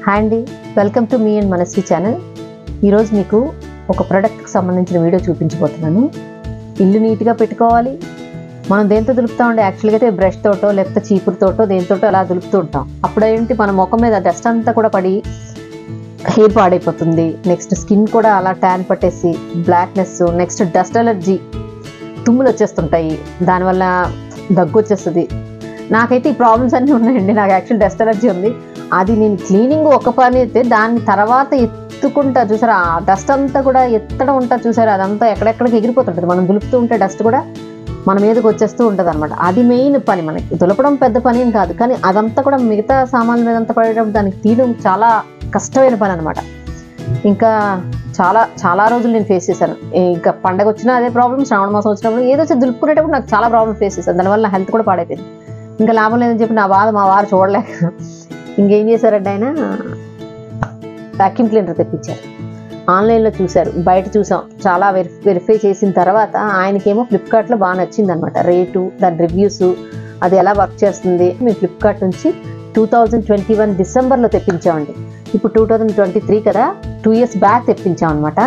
Hi అండి welcome to me and Manasvi channel ఈరోజు మీకు ఒక ప్రోడక్ట్కి సంబంధించిన వీడియో చూపించబోతున్నాను ఇల్లు నీట్గా పెట్టుకోవాలి మనం దేంతో దులుపుతామండి యాక్చువల్గా అయితే బ్రష్ తోటో లేకపోతే చీపురుతోటో దేనితోటో అలా దులుపుతూ ఉంటాం అప్పుడు ఏంటి మన ముఖం మీద డస్ట్ అంతా కూడా పడి హెయిర్ పాడైపోతుంది నెక్స్ట్ స్కిన్ కూడా అలా ట్యాన్ పట్టేసి బ్లాక్నెస్ నెక్స్ట్ డస్ట్ అలర్జీ తుమ్ములు వచ్చేస్తుంటాయి దానివల్ల దగ్గు వచ్చేస్తుంది నాకైతే ఈ ప్రాబ్లమ్స్ అన్నీ ఉన్నాయండి నాకు యాక్చువల్ డస్ట్ అలర్జీ ఉంది అది నేను క్లీనింగ్ ఒక పని అయితే దాని తర్వాత ఎత్తుకుంటా చూసారా ఆ డస్ట్ అంతా కూడా ఎత్తడం ఉంటా చూసారా అదంతా ఎక్కడెక్కడికి ఎగిరిపోతుంటుంది మనం దులుపుతూ ఉంటే డస్ట్ కూడా మన మీదకి వచ్చేస్తూ ఉంటుంది అనమాట అది మెయిన్ పని మనకి దులపడం పెద్ద పని ఏం కాదు కానీ అదంతా కూడా మిగతా సామాన్ల మీద అంతా పడేటప్పుడు దానికి తీయడం చాలా కష్టమైన పని అనమాట ఇంకా చాలా చాలా రోజులు నేను ఫేస్ చేశాను ఇంకా పండగ వచ్చినా అదే ప్రాబ్లమ్ శ్రావణ మాసం వచ్చినప్పుడు ఏదో వచ్చి దులుపుకునేటప్పుడు నాకు చాలా ప్రాబ్లమ్ ఫేస్ చేశాను దానివల్ల నా హెల్త్ కూడా పాడైపోయింది ఇంకా లాభం లేదని చెప్పి నా బాధ మా వారు చూడలేక ఇంకేం చేశారంటే ఆయన వ్యాక్యూమ్ క్లీనర్ తెప్పించారు ఆన్లైన్లో చూశారు బయట చూసాం చాలా వెరి వెరిఫై చేసిన తర్వాత ఆయనకేమో ఫ్లిప్కార్ట్లో బాగా నచ్చింది అనమాట రేటు దాని రివ్యూస్ అది ఎలా వర్క్ చేస్తుంది మేము ఫ్లిప్కార్ట్ నుంచి టూ థౌజండ్ ట్వంటీ వన్ డిసెంబర్లో తెప్పించామండి ఇప్పుడు టూ థౌజండ్ ట్వంటీ త్రీ కదా టూ ఇయర్స్ బ్యాక్ తెప్పించాం అనమాట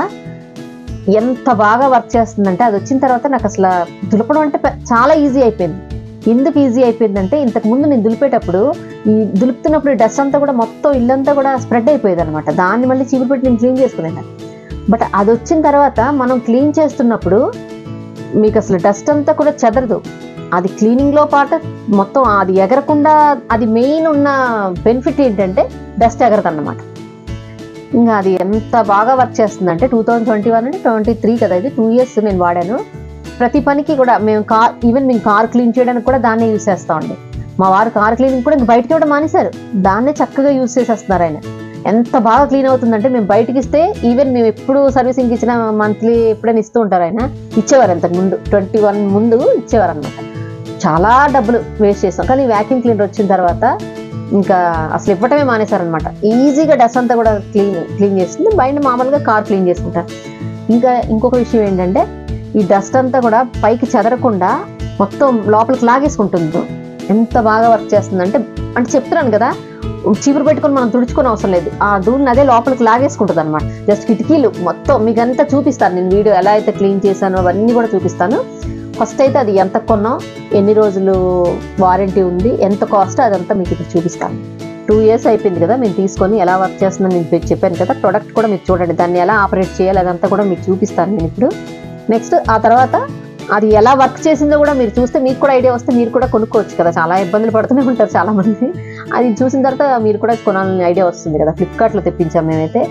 ఎంత బాగా వర్క్ చేస్తుందంటే అది వచ్చిన తర్వాత నాకు అసలు దులపడం అంటే పె- చాలా ఈజీ అయిపోయింది ఎందుకు ఈజీ అయిపోయిందంటే ఇంతకు ముందు నేను దులిపేటప్పుడు ఈ దులుపుతున్నప్పుడు డస్ట్ అంతా కూడా మొత్తం ఇల్లంతా కూడా స్ప్రెడ్ అయిపోయేది అనమాట దాన్ని మళ్ళీ చీపురు పెట్టి నేను క్లీన్ చేసుకునేదాన్ని బట్ అది వచ్చిన తర్వాత మనం క్లీన్ చేస్తున్నప్పుడు మీకు అసలు డస్ట్ అంతా కూడా చెదరదు అది క్లీనింగ్లో పాటు మొత్తం అది ఎగరకుండా అది మెయిన్ ఉన్న బెనిఫిట్ ఏంటంటే డస్ట్ ఎగరదన్నమాట ఇంకా అది ఎంత బాగా వర్క్ చేస్తుందంటే టూ థౌజండ్ ట్వంటీ వన్ అంటే ట్వంటీ త్రీ కదా ఇది టూ ఇయర్స్ నేను వాడాను ప్రతి పనికి కూడా మేము కార్ ఈవెన్ మేము కార్ క్లీన్ చేయడానికి కూడా దాన్నే యూస్ చేస్తామండి మా వారు కార్ క్లీనింగ్ కూడా ఇంక బయటకి కూడా మానేశారు దాన్నే చక్కగా యూస్ చేసేస్తున్నారు ఆయన ఎంత బాగా క్లీన్ అవుతుందంటే మేము బయటకి ఇస్తే ఈవెన్ మేము ఎప్పుడు సర్వీసింగ్ ఇచ్చిన మంత్లీ ఎప్పుడైనా ఇస్తూ ఉంటారు ఆయన ఇచ్చేవారు అంతకు ముందు ట్వంటీ వన్ ముందు ఇచ్చేవారు అనమాట చాలా డబ్బులు వేస్ట్ చేస్తాం కానీ వ్యాక్యూమ్ క్లీనర్ వచ్చిన తర్వాత ఇంకా అసలు ఇవ్వటమే మానేశారనమాట ఈజీగా డస్ట్ అంతా కూడా క్లీన్ క్లీన్ చేస్తుంది బయట మామూలుగా కార్ క్లీన్ చేసుకుంటారు ఇంకా ఇంకొక విషయం ఏంటంటే ఈ డస్ట్ అంతా కూడా పైకి చెదరకుండా మొత్తం లోపలికి లాగేసుకుంటుంది ఎంత బాగా వర్క్ చేస్తుందంటే అంటే చెప్తున్నాను కదా చీపురు పెట్టుకొని మనం తుడుచుకొని అవసరం లేదు ఆ దూరిని అదే లోపలికి లాగేసుకుంటుంది అనమాట జస్ట్ కిటికీలు మొత్తం మీకు అంతా చూపిస్తాను నేను వీడియో ఎలా అయితే క్లీన్ చేశానో అవన్నీ కూడా చూపిస్తాను ఫస్ట్ అయితే అది ఎంత కొన్నాం ఎన్ని రోజులు వారంటీ ఉంది ఎంత కాస్ట్ అదంతా మీకు ఇప్పుడు చూపిస్తాను టూ ఇయర్స్ అయిపోయింది కదా మేము తీసుకొని ఎలా వర్క్ చేస్తుందని నేను మీకు చెప్పాను కదా ప్రొడక్ట్ కూడా మీరు చూడండి దాన్ని ఎలా ఆపరేట్ చేయాలి అదంతా కూడా మీకు చూపిస్తాను నేను ఇప్పుడు నెక్స్ట్ ఆ తర్వాత అది ఎలా వర్క్ చేసిందో కూడా మీరు చూస్తే మీకు కూడా ఐడియా వస్తే మీరు కూడా కొనుక్కోవచ్చు కదా చాలా ఇబ్బందులు పడుతూనే ఉంటారు చాలా మంది అది చూసిన తర్వాత మీరు కూడా కొనాలని ఐడియా వస్తుంది కదా ఫ్లిప్కార్ట్లో తెప్పించాం మేమైతే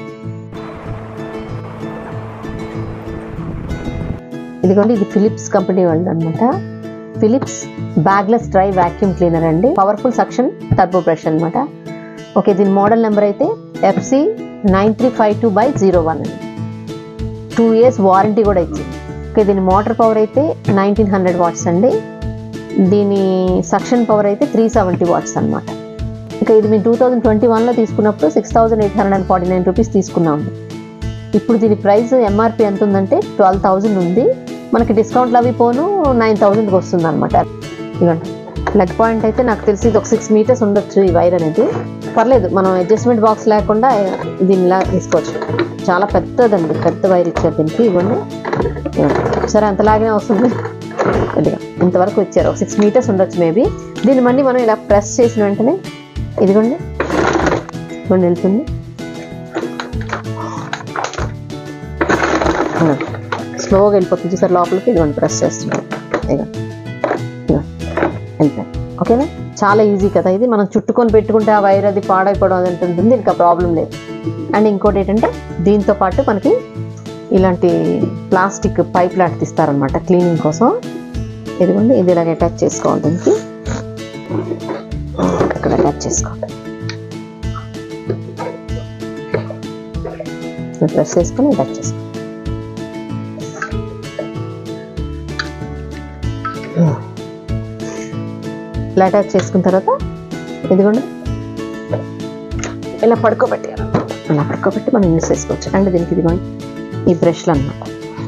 ఇదిగోండి ఇది ఫిలిప్స్ కంపెనీ వాళ్ళు అనమాట Philips bagless dry vacuum cleaner అండి పవర్ఫుల్ సక్షన్ టర్బో బ్రష్ అనమాట ఓకే దీని మోడల్ నెంబర్ అయితే FC nine three five two by zero one అండి టూ ఇయర్స్ వారంటీ కూడా ఇచ్చింది ఓకే దీని మోటార్ పవర్ అయితే నైన్టీన్ హండ్రెడ్ వాట్స్ అండి దీని సక్షన్ పవర్ అయితే త్రీ సెవెంటీ వాట్స్ అనమాట ఇంకా ఇది మేము టూ థౌజండ్ ట్వంటీ వన్లో తీసుకున్నప్పుడు six thousand eight hundred and forty nine rupees తీసుకున్నాం ఇప్పుడు దీని ప్రైస్ ఎంఆర్పి ఎంత ఉందంటే ట్వెల్వ్ థౌజండ్ ఉంది మనకి డిస్కౌంట్లు అవి పోను నైన్ థౌజండ్కి వస్తుంది అనమాట ఇవ్వండి ప్లగ్ పాయింట్ అయితే నాకు తెలిసి ఇది ఒక సిక్స్ మీటర్స్ ఉండొచ్చు ఈ వైర్ అనేది పర్లేదు మనం అడ్జస్ట్మెంట్ బాక్స్ లేకుండా దీనిలా తీసుకోవచ్చు చాలా పెద్దదండి పెద్ద వైర్ ఇచ్చారు దీనికి ఇవ్వండి ఇవ్వండి. సరే అంతలాగే వస్తుంది కొద్దిగా ఇంతవరకు ఇచ్చారు ఒక సిక్స్ మీటర్స్ ఉండొచ్చు మేబీ దీన్ని మళ్ళీ మనం ఇలా ప్రెస్ చేసిన వెంటనే ఇదిగోండి ఇదిగోండి వెళ్తుంది స్లోగా వెళ్ళిపోతుంది చూసారు లోపలికి ఇదిగోండి ప్రెస్ చేస్తున్నాం ఇదిగోండి ఇదిగోండి వెళ్ళిపోయింది ఓకేనా చాలా ఈజీ కదా ఇది మనం చుట్టుకొని పెట్టుకుంటే ఆ వైర్ అది పాడైపోవడం అది ఉంటుంది ఇంకా ప్రాబ్లం లేదు అండ్ ఇంకోటి ఏంటంటే దీంతో పాటు మనకి ఇలాంటి ప్లాస్టిక్ పైప్ లాంటిది ఇస్తారనమాట క్లీనింగ్ కోసం ఇదిగోండి ఇది ఇలాగ అటాచ్ చేసుకోవాలి దీనికి ఇక్కడ అటాచ్ చేసుకోండి ప్రెస్ చేసుకొని అటాచ్ చేసుకోండి ఇలా అటాచ్ చేసుకున్న తర్వాత ఇదిగోండి ఇలా పడుకోబెట్టారు ఇలా పడుకోబెట్టి మనం యూస్ చేసుకోవచ్చు అండ్ దీనికి ఇదిగోండి ఈ బ్రష్లు అనమాట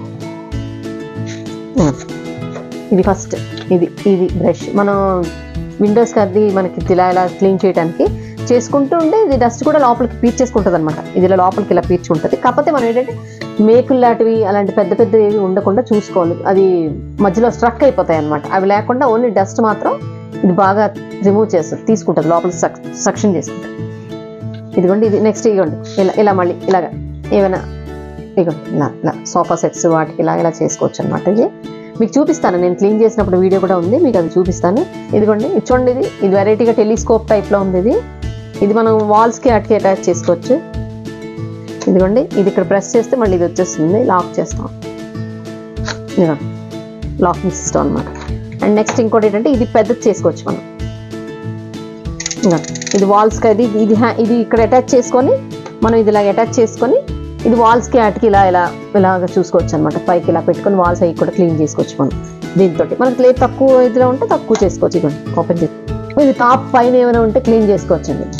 ఇది ఫస్ట్ ఇది ఇది బ్రష్ మనం విండోస్కి అది మనకి ఇలా ఇలా క్లీన్ చేయడానికి చేసుకుంటూ ఉంటే ఇది డస్ట్ కూడా లోపలికి పీల్చేసుకుంటుంది అనమాట ఇది ఇలా లోపలికి ఇలా పీల్చుకుంటుంది కాకపోతే మనం ఏంటంటే మేకులు లాంటివి అలాంటి పెద్ద పెద్ద ఏవి ఉండకుండా చూసుకోవాలి అది మధ్యలో స్ట్రక్ అయిపోతాయి అనమాట అవి లేకుండా ఓన్లీ డస్ట్ మాత్రం ఇది బాగా రిమూవ్ చేస్తుంది తీసుకుంటుంది లోపల సక్షన్ చేసుకుంటుంది ఇదిగోండి ఇది నెక్స్ట్ ఇదిగోండి ఇలా ఇలా మళ్ళీ ఇలాగా ఏమైనా ఇదిగోండి ఇలా ఇలా సోఫా సెట్స్ వాటికి ఇలా ఇలా చేసుకోవచ్చు అనమాట ఇది మీకు చూపిస్తాను నేను క్లీన్ చేసినప్పుడు వీడియో కూడా ఉంది మీకు అది చూపిస్తాను ఇదిగోండి ఇది చూడండి ఇది ఇది వెరైటీగా టెలిస్కోప్ టైప్లో ఉంది ఇది ఇది మనం వాల్స్కి వాటికి అటాచ్ చేసుకోవచ్చు ఇదిగోండి ఇది ఇక్కడ ప్రెస్ చేస్తే మళ్ళీ ఇది వచ్చేస్తుంది లాక్ చేస్తాం ఇదిగోండి లాకింగ్ సిస్టమ్ అనమాట అండ్ నెక్స్ట్ ఇంకోటి ఏంటంటే ఇది పెద్దది చేసుకోవచ్చు మనం ఇదిగోండి ఇది వాల్స్కి అది ఇది హ్యా- ఇది ఇక్కడ అటాచ్ చేసుకొని మనం ఇది ఇలా అటాచ్ చేసుకొని ఇది వాల్స్కి వాటికి ఇలా ఇలా ఇలాగ చూసుకోవచ్చు అనమాట పైకి ఇలా పెట్టుకొని వాల్స్ అవి కూడా క్లీన్ చేసుకోవచ్చు మనం దీంతో మనకి లేదు తక్కువ ఇదిలో ఉంటే తక్కువ చేసుకోవచ్చు ఇదిగోండి ఓపెన్ చేసి ఇది టాప్ పైన ఏమైనా ఉంటే క్లీన్ చేసుకోవచ్చు అండి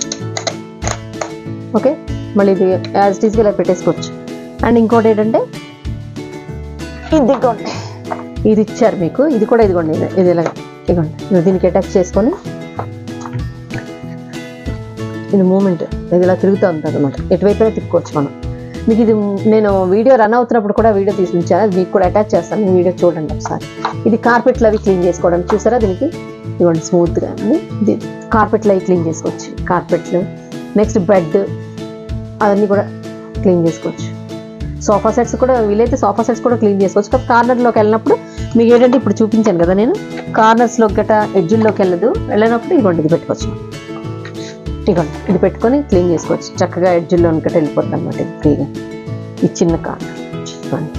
ఓకే మళ్ళీ ఇది యాజ్ ఇట్ ఈస్గా ఇలా పెట్టేసుకోవచ్చు అండ్ ఇంకోటి ఏంటంటే ఇదిగోండి ఇది ఇచ్చారు మీకు ఇది కూడా ఇదిగోండి ఇది- ఇది ఇలా ఇదిగోండి ఇది దీనికి అటాచ్ చేసుకొని ఇది మూమెంట్ ఇది ఇలా తిరుగుతూ ఉంటుంది అనమాట ఎటువైపునే తిప్పుకోవచ్చు మనం మీకు ఇది నేను వీడియో రన్ అవుతున్నప్పుడు కూడా వీడియో తీసి ఉంచాను అది మీకు కూడా అటాచ్ చేస్తాను మీ వీడియో చూడండి ఒకసారి ఇది కార్పెట్లు అవి క్లీన్ చేసుకోవడం చూసారా దీనికి ఇవ్వండి స్మూత్గా ఇది కార్పెట్లు అవి క్లీన్ చేసుకోవచ్చు కార్పెట్లు నెక్స్ట్ బెడ్ అవన్నీ కూడా క్లీన్ చేసుకోవచ్చు సోఫా సెట్స్ కూడా వీలైతే సోఫా సెట్స్ కూడా క్లీన్ చేసుకోవచ్చు కానీ కార్నర్లోకి వెళ్ళినప్పుడు మీకు ఏంటంటే ఇప్పుడు చూపించాను కదా నేను కార్నర్స్లో గట ఎడ్జిల్లోకి వెళ్ళదు వెళ్ళినప్పుడు ఇదిగోండి ఇది పెట్టుకోవచ్చు ఇదిగోండి ఇది పెట్టుకొని క్లీన్ చేసుకోవచ్చు చక్కగా ఎడ్జిల్లో గట్ట వెళ్ళిపోతుంది అనమాట ఇది ఫ్రీగా ఈ చిన్న కార్నర్ ఇదిగోండి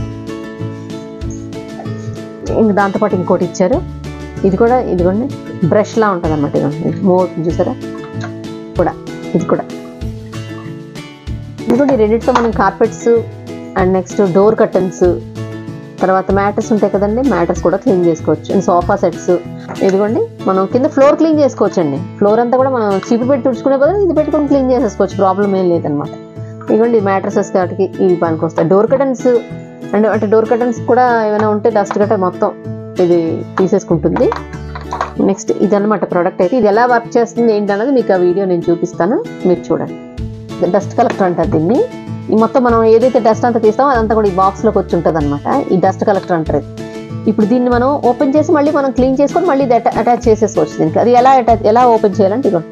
ఇంక దాంతోపాటు ఇంకోటి ఇచ్చారు ఇది కూడా ఇదిగోండి బ్రష్లా ఉంటుంది అనమాట ఇదిగోండి మూవ్ అవుతుంది చూసారా కూడా ఇది కూడా ఇదిగోండి ఈ రెండింటితో మనం carpets and next door curtains తర్వాత మ్యాటర్స్ ఉంటాయి కదండి మ్యాటర్స్ కూడా క్లీన్ చేసుకోవచ్చు అండ్ సోఫా సెట్స్ ఇదిగోండి మనం కింద ఫ్లోర్ క్లీన్ చేసుకోవచ్చు అండి ఫ్లోర్ అంతా కూడా మనం చీపు పెట్టి తుడుచుకునే బదులు ఇది పెట్టుకొని క్లీన్ చేసేసుకోవచ్చు ప్రాబ్లం ఏం లేదనమాట ఇదిగోండి మ్యాట్రసెస్ వాటికి ఇవి పనికి వస్తాయి డోర్ కటన్స్ అండ్ అంటే డోర్ కటన్స్ కూడా ఏమైనా ఉంటే డస్ట్ గట్ట మొత్తం ఇది తీసేసుకుంటుంది నెక్స్ట్ ఇదన్నమాట ప్రోడక్ట్ అయితే ఇది ఎలా వర్క్ చేస్తుంది ఏంటన్నది మీకు ఆ వీడియో నేను చూపిస్తాను మీరు చూడండి డస్ట్ కలెక్టర్ అంటారు దీన్ని ఈ మొత్తం మనం ఏదైతే డస్ట్ అంతా తీస్తామో అదంతా కూడా ఈ బాక్స్లోకి వచ్చి ఉంటుంది అనమాట ఈ డస్ట్ కలెక్టర్ అంటారు ఇది ఇప్పుడు దీన్ని మనం ఓపెన్ చేసి మళ్ళీ మనం క్లీన్ చేసుకొని మళ్ళీ ఇది అటాచ్ చేసేసుకోవచ్చు దీనికి అది ఎలా అటాచ్ ఎలా ఓపెన్ చేయాలంటే ఇగోండి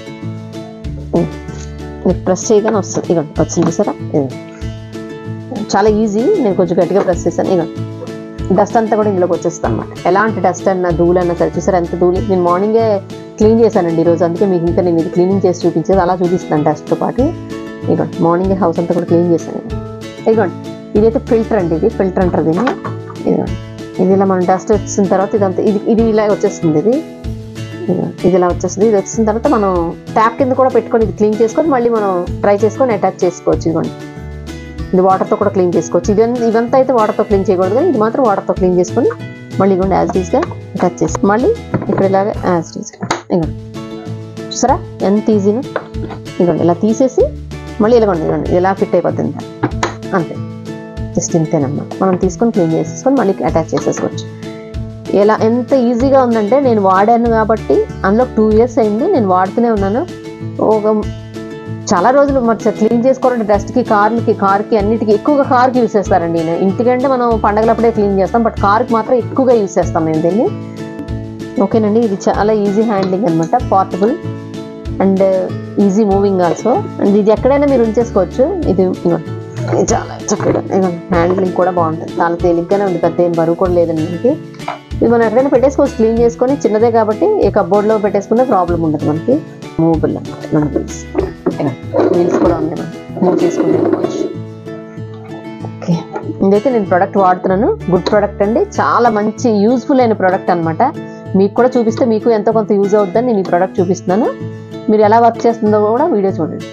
ఇది ప్రెస్ చేయగానే వస్తుంది ఇగోండి వచ్చింది చూసారా ఇదిగోండి. చాలా ఈజీ నేను కొంచెం గట్టిగా ప్రెస్ చేశాను ఇగోండి డస్ట్ అంతా కూడా ఇందులోకి వచ్చేస్తుంది అనమాట ఎలాంటి డస్ట్ అన్నా ధూళి అన్నా సరే చూసారా ఎంత ధూళి నేను మార్నింగే క్లీన్ చేశానండి ఈరోజు అందుకే మీకు ఇంకా నేను ఇది క్లీనింగ్ చేసి చూపించేది అలా చూపిస్తున్నాను డస్ట్తో పాటు ఇదిగోండి మార్నింగే హౌస్ అంతా కూడా క్లీన్ చేశాను నేను. ఇదిగోండి ఇదైతే ఫిల్టర్ అండి ఇది ఫిల్టర్ అంటారు దీన్ని ఇదిగోండి ఇది ఇలా మనం డస్ట్ వచ్చిన తర్వాత ఇదంతా ఇది ఇది ఇలా వచ్చేస్తుంది ఇది ఇదిగోండి. ఇది ఇలా వచ్చేస్తుంది ఇది వచ్చిన తర్వాత మనం ట్యాప్ కింద కూడా పెట్టుకొని ఇది క్లీన్ చేసుకొని మళ్ళీ మనం డ్రై చేసుకొని అటాచ్ చేసుకోవచ్చు ఇదిగోండి ఇది వాటర్తో కూడా క్లీన్ చేసుకోవచ్చు ఇది ఇదంతా అయితే వాటర్తో క్లీన్ చేయకూడదు కానీ ఇది మాత్రం వాటర్తో క్లీన్ చేసుకొని మళ్ళీ ఇదిగోండి యాజ్ ఈజ్గా టచ్ చేసి మళ్ళీ ఇక్కడ ఇలాగ యాజ్ ఈజ్గా ఇదిగోండి చూసారా ఎంత ఈజీగా ఇదిగోండి ఇలా తీసేసి మళ్ళీ ఇలాగోండి ఇదిగోండి ఇది ఇలా ఫిట్ అయిపోతుంది అంతే జస్ట్ ఇంతేనమ్మా మనం తీసుకొని క్లీన్ చేసేసుకొని మళ్ళీ అటాచ్ చేసేసుకోవచ్చు ఎలా ఎంత ఈజీగా ఉందంటే నేను వాడాను కాబట్టి అందులో టూ ఇయర్స్ అయింది నేను వాడుతూనే ఉన్నాను ఒక చాలా రోజులు మరి క్లీన్ చేసుకోవాలంటే డస్ట్కి కార్లకి కార్కి అన్నిటికీ ఎక్కువగా కార్కి యూస్ చేస్తారండి నేను ఇంటికంటే మనం పండగలప్పుడే క్లీన్ చేస్తాం బట్ కార్కి మాత్రం ఎక్కువగా యూస్ చేస్తాం మేము దీన్ని ఓకేనండి ఇది చాలా ఈజీ హ్యాండ్లింగ్ అనమాట portable and easy moving also and ఇది ఎక్కడైనా మీరు ఉంచేసుకోవచ్చు ఇది ఇదిగోండి. ఇది చాలా చక్కగా హ్యాండ్లింగ్ కూడా బాగుంటుంది చాలా తేలిగ్గానే ఉంది పెద్ద ఏం బరువు కూడా లేదండి మనకి ఇది మనం ఎక్కడైనా పెట్టేసుకోవచ్చు క్లీన్ చేసుకొని చిన్నదే కాబట్టి ఏ కబోర్డ్లో పెట్టేసుకుంటే ప్రాబ్లం ఉండదు మనకి మూవబుల్ అనమాట మన వీల్స్ వీల్స్ కూడా ఉన్నాయి మనం మూవ్ చేసుకుని వెళ్ళిపోవచ్చు ఓకే ఇదైతే నేను ప్రోడక్ట్ వాడుతున్నాను గుడ్ ప్రోడక్ట్ అండి చాలా మంచి యూజ్ఫుల్ అయిన ప్రోడక్ట్ అనమాట మీకు కూడా చూపిస్తే మీకు ఎంతో కొంత యూజ్ అవుతుందని నేను ఈ ప్రోడక్ట్ చూపిస్తున్నాను మీరు ఎలా వర్క్ చేస్తుందో కూడా వీడియో చూడండి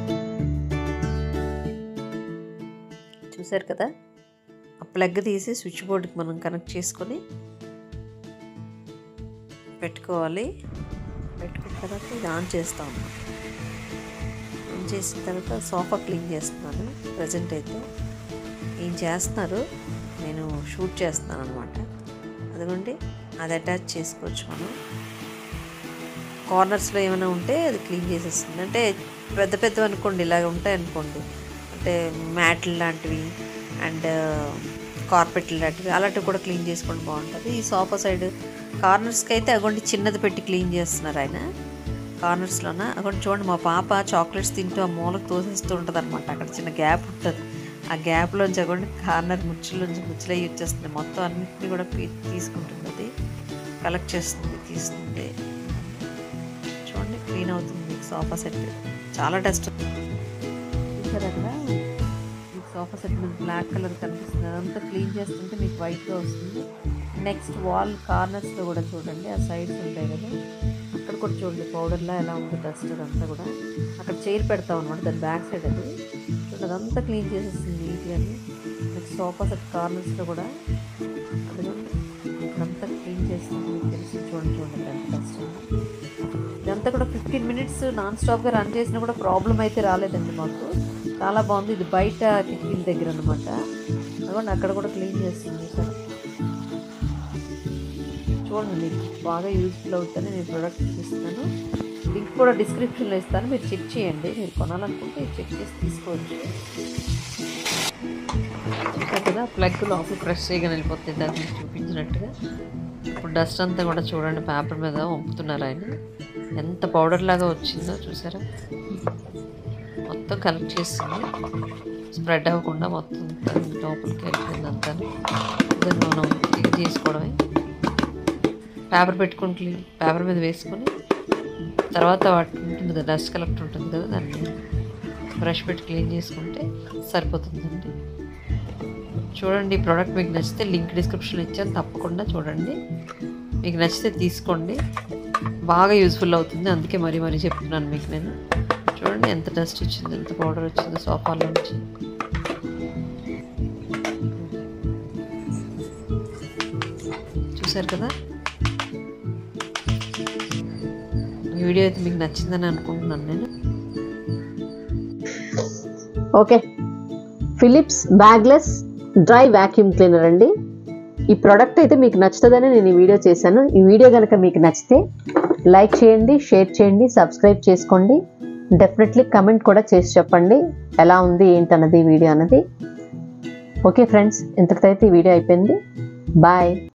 చూసారు కదా ఆ ప్లగ్ తీసి స్విచ్ బోర్డుకి మనం కనెక్ట్ చేసుకొని పెట్టుకోవాలి పెట్టుకున్న తర్వాత ఇది ఆన్ చేస్తాం ఆన్ చేసిన తర్వాత సోఫా క్లీన్ చేస్తున్నాను ప్రజెంట్ అయితే ఏం చేస్తున్నారు నేను షూట్ చేస్తున్నాను అనమాట అదిగోండి అది అటాచ్ చేసుకోవచ్చు మనం కార్నర్స్లో ఏమైనా ఉంటే అది క్లీన్ చేసేస్తుంది అంటే పెద్ద పెద్దవి అనుకోండి ఇలాగ ఉంటాయి అనుకోండి అంటే మ్యాట్లు లాంటివి అండ్ కార్పెట్లు లాంటివి అలాంటివి కూడా క్లీన్ చేసుకోండి బాగుంటుంది ఈ సోఫా సైడ్ కార్నర్స్కి అయితే అగోండి చిన్నది పెట్టి క్లీన్ చేస్తున్నారు ఆయన కార్నర్స్లోన అక్కడ చూడండి మా పాప చాక్లెట్స్ తింటూ ఆ మూలకు తోసేస్తూ ఉంటుంది అనమాట అక్కడ చిన్న గ్యాప్ ఉంటుంది ఆ గ్యాప్లోంచి అగోండి కార్నర్ ముచ్చులోంచి ముచ్చులు అయ్యి వచ్చేస్తుంది మొత్తం అన్నింటినీ కూడా పీ- తీసుకుంటుంది అది కలెక్ట్ చేస్తుంది తీస్తుంది చూడండి క్లీన్ అవుతుంది సోఫా సెట్ చాలా డస్ట్ చూసారు అక్కడ మీకు సోఫా సెట్ మీద బ్లాక్ కలర్ కనిపిస్తుంది అదంతా క్లీన్ చేస్తుంటే మీకు వైట్గా వస్తుంది నెక్స్ట్ వాల్ కార్నర్స్లో కూడా చూడండి ఆ సైడ్స్ ఉంటాయి కదా అక్కడ కూడా చూడండి పౌడర్లా ఎలా ఉంది డస్ట్ అదంతా కూడా అక్కడ చైర్ పెడతాం అనమాట దాని బ్యాక్ సైడ్ అది చూడండి అదంతా క్లీన్ చేసేస్తుంది నీట్గా నెక్స్ట్ సోఫా సెట్ కార్నర్స్లో కూడా అది అక్కడంతా క్లీన్ చేస్తుంది మీకు తెలిసి చూడండి చూడండి ఎంత డస్ట్ ఉందో. ఇదంతా కూడా ఫిఫ్టీన్ మినిట్స్ నాన్ స్టాప్గా రన్ చేసినా కూడా ప్రాబ్లం అయితే రాలేదండి మాకు చాలా బాగుంది ఇది బయట కిటికీల దగ్గర అనమాట అదిగోండి అక్కడ కూడా క్లీన్ చేస్తుంది సార్ చూడండి మీకు బాగా యూజ్ఫుల్ అవుతుందని నేను ప్రోడక్ట్ చూపిస్తున్నాను లింక్ కూడా డిస్క్రిప్షన్లో ఇస్తాను మీరు చెక్ చేయండి మీరు కొనాలనుకుంటే చెక్ చేసి తీసుకోవచ్చు చూసారు కదా ప్లగ్ లోపల ప్రెస్ చేయగానే వెళ్ళిపోతుంది ఇందాక మీకు చూపించినట్టుగా ఇప్పుడు డస్ట్ అంతా కూడా చూడండి పేపర్ మీద వంపుతున్నారు ఆయన ఎంత పౌడర్ లాగా వచ్చిందో చూసారా మొత్తం కలెక్ట్ చేస్తుంది స్ప్రెడ్ అవ్వకుండా మొత్తం లోపలికి వెళ్ళిపోయింది అంతా దాన్ని మనం క్లీన్ చేసుకోవడమే పేపర్ పెట్టుకుని క్లీన్ పేపర్ మీద వేసుకొని తర్వాత వాటి ఉంటుంది కదా డస్ట్ కలెక్టర్ ఉంటుంది కదా దాన్ని బ్రష్ పెట్టి క్లీన్ చేసుకుంటే సరిపోతుందండి చూడండి ఈ ప్రోడక్ట్ మీకు నచ్చితే లింక్ డిస్క్రిప్షన్లో ఇచ్చాను తప్పకుండా చూడండి మీకు నచ్చితే తీసుకోండి బాగా యూజ్ఫుల్ అవుతుంది అందుకే మరీ మరీ చెప్తున్నాను మీకు నేను చూడండి ఎంత డస్ట్ వచ్చింది ఎంత పౌడర్ వచ్చిందో సోఫాలో నుంచి చూసారు కదా ఈ వీడియో అయితే మీకు నచ్చిందని అనుకుంటున్నాను నేను okay Philips bagless dry vacuum cleaner అండి ఈ ప్రోడక్ట్ అయితే మీకు నచ్చుతుందని నేను ఈ వీడియో చేశాను ఈ వీడియో కనుక మీకు నచ్చితే లైక్ చేయండి షేర్ చేయండి సబ్స్క్రైబ్ చేసుకోండి డెఫినెట్లీ కమెంట్ కూడా చేసి చెప్పండి ఎలా ఉంది ఏంటన్నది వీడియో అన్నది ఓకే ఫ్రెండ్స్ ఇంతటితో అయితే ఈ వీడియో అయిపోయింది బాయ్